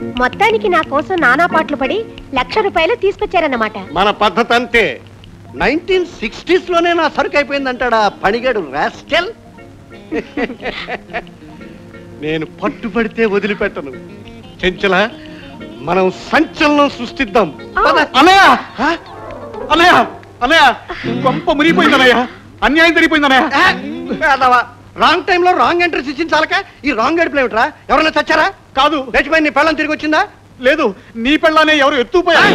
మొత్తానికి నా కోసం నానా పాటలు పడి లక్ష రూపాయలు తీసుకొచ్చారన్నమాట మన పద్ధతి అంతే నైన్టీన్ సిక్స్టీస్ లోనే నా సరుకు అయిపోయిందంటాడా పనిగాడు రాస్కెల్ నేను పట్టుబడితే వదిలిపెట్టను చెంచల మనం సంచలనం సృష్టిద్దాం పద. అన్నయ్య అన్నయ్య అన్నయ్య గొప్ప మునిగిపోయింది అన్నయ్య అన్యాయం జరిగిపోయింది అన్నయ్య ఆ, రాంగ్ టైంలో రాంగ్ ఎంట్రీస్ ఇచ్చిన చాలక ఈ రాంగ్ గడిపలు ఏమిట్రా ఎవరైనా చచ్చారా కాదు లేచిపోయి నీ పెళ్ళం తిరిగి వచ్చిందా లేదు నీ పెళ్ళానే ఎవరు ఎత్తుపోయారు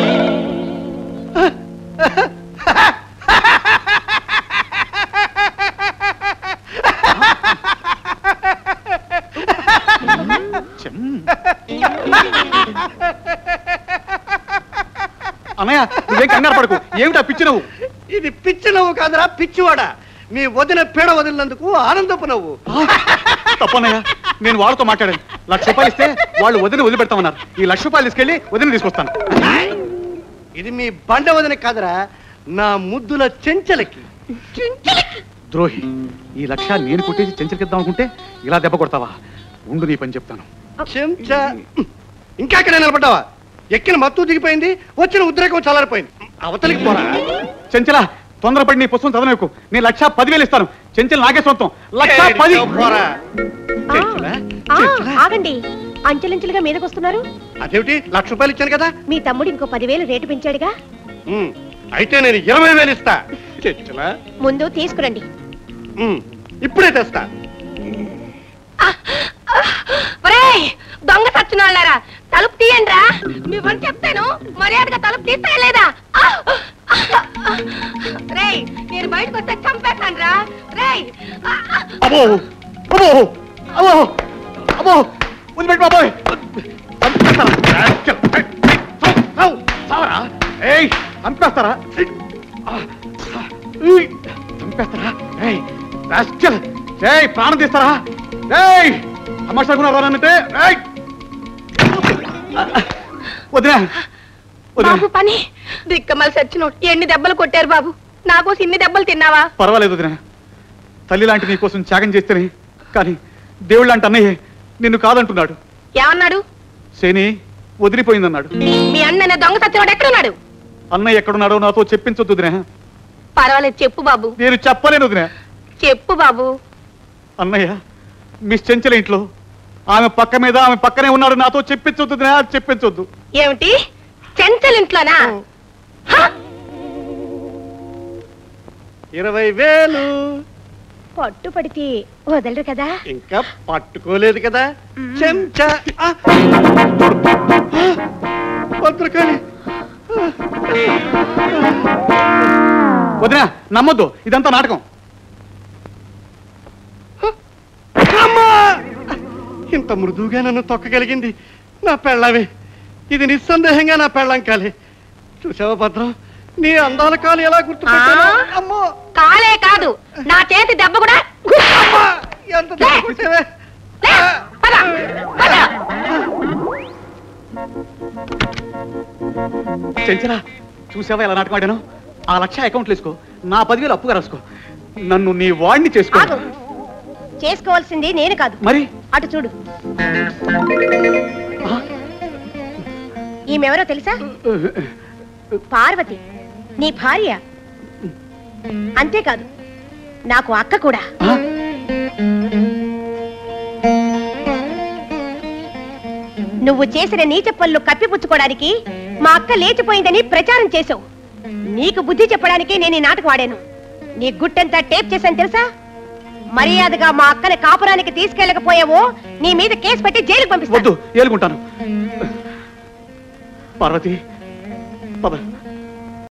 అన్నయ్య నువ్వేం కంగారు పడకు ఏమిటా పిచ్చి నువ్వు ఇది పిచ్చి నవ్వు కాదురా పిచ్చివాడా మీ వదిన పీడ వదిలినందుకు ఆనందపు నవ్వు తప్పన్నయ్య నేను వాళ్ళతో మాట్లాడాను లక్ష రూపాయలు ఇస్తే వాళ్ళు వదిన వదిలిపెడతామన్నారు ఈ లక్ష రూపాయలు తీసుకెళ్లి వదిన తీసుకొస్తాను ఇది మీ బండ వదిన కాదురా నా ముద్దుల చెంచలకి ద్రోహి ఈ లక్ష నేను కొట్టేసి చెంచలకిద్దాం అనుకుంటే ఇలా దెబ్బ కొడతావా ఉండు నీ పని చెప్తాను చెంచా ఇంకా అక్కడ నిలబడ్డావా ఎక్కిన మత్తు దిగిపోయింది వచ్చిన ఉద్రేకం చల్లారిపోయింది అవతలికి పోరా చెంచల తొందరపడి నీ పుస్తకం చదవకు నేను లక్ష పదివేలు ఇస్తాను చెంచల్ నాకే సొంతం లక్ష ఏయ్, పది పోరా. ఆ, చెంచలా? ఆ, చెంచలా? ఆగండి అంచెలంచెలుగా మీదకొస్తున్నారు అదేమిటి లక్ష రూపాయలు ఇచ్చాను కదా మీ తమ్ముడు ఇంకో పదివేలు రేటు పెంచాడుగా ఉమ్, అయితే నేను ఇరవై వేలు ఇస్తా చెంచలా ముందు తీసుకురండి ఉమ్, ఇప్పుడే తెస్తా ఒరేయ్ దొంగ సచ్చినోళ్ళారా తలుపు తీయండి రా మీ పని చెప్తాను మర్యాదగా తలుపు తీస్తారా లేదా రేయ్ నేను బయటకు వస్తే చంపేస్తాను రా రేయ్ అబ్బో అబ్బో అబ్బో అబ్బో వదిలిపెట్టు బాబోయ్ చంపేస్తారా రాస్కెల్. ఏయ్, ఏయ్, చావు, చావు, చావరా ఏయ్ చంపేస్తారా ఏయ్, ఆ, ఏయ్, చంపేస్తారా ఏయ్ రాస్కెల్. ఏయ్ ప్రాణం తీస్తారా ఏయ్ తమాషాకున్నారా నన్నంటే ఏయ్ వదినా వదినా బాబు పని దిక్కమల సచ్చినోడు ఎన్ని దెబ్బలు కొట్టారు బాబు నాకోసం ఇన్ని దెబ్బలు తిన్నావా పర్వాలేదు వదిన తల్లి లాంటి నీ కోసం త్యాగం చేస్తేనే కానీ దేవుడు లాంటి అన్నయ్య నిన్ను కాదంటున్నాడు ఏమన్నాడు శని వదిలిపోయిందన్నాడు మీ అన్న దొంగ సచ్చినోడు ఎక్కడున్నాడు అన్నయ్య ఎక్కడున్నాడో నాతో చెప్పించొద్దు వదిన పర్వాలేదు చెప్పు బాబు నేను చెప్పలేను వదిన చెప్పు బాబు అన్నయ్య మిస్ చెంచల ఇంట్లో ఆమె పక్క మీద ఆమె పక్కనే ఉన్నాడు నాతో చెప్పించొద్దు వదినా చెప్పించొద్దు ఏమిటి చెంచల్ ఇంట్లోనా ఇరవై వేలు పట్టు పడితే వదలరు కదా ఇంకా పట్టుకోలేదు కదా చెంచా ఆ! ఆ! భద్రకాళి వదిన నమ్మొద్దు ఇదంతా నాటకం అమ్మా ఇంత మృదువుగా నన్ను తొక్కగలిగింది నా పెళ్ళామే ఇది నిస్సందేహంగా నా పెళ్ళం కాలే చూసావా భద్రం నీ అందాల కాలు ఎలా గుర్తుపెట్టానో అమ్మో కాలే కాదు నా చేతి దెబ్బ కూడా అమ్మా ఎంత దెబ్బ కొట్టావే లే, పద, పద. చెంచరా చూసావా ఎలా నాటకం ఆడాను ఆ లక్ష అకౌంట్లు వేసుకో నా పదివేలు అప్పుగా రాసుకో నన్ను నీ వాడిని చేసుకో ఆగు చేసుకోవాల్సింది నేను కాదు మరి అటు చూడు ఈమెవరో తెలుసా పార్వతి నీ భార్య అంతేకాదు నాకు అక్క కూడా నువ్వు చేసిన నీచ పనులు కప్పిపుచ్చుకోవడానికి మా అక్క లేచిపోయిందని ప్రచారం చేసావు నీకు బుద్ధి చెప్పడానికి నేను ఈ నాటకం ఆడాను నీ గుట్టంతా టేప్ చేశాను తెలుసా మర్యాదగా మా అక్కని కాపురానికి తీసుకెళ్ళకపోయావో నీ మీద కేసు పెట్టి జైలుకు పంపిస్తాను వద్దు ఏలుకుంటాను పార్వతి పద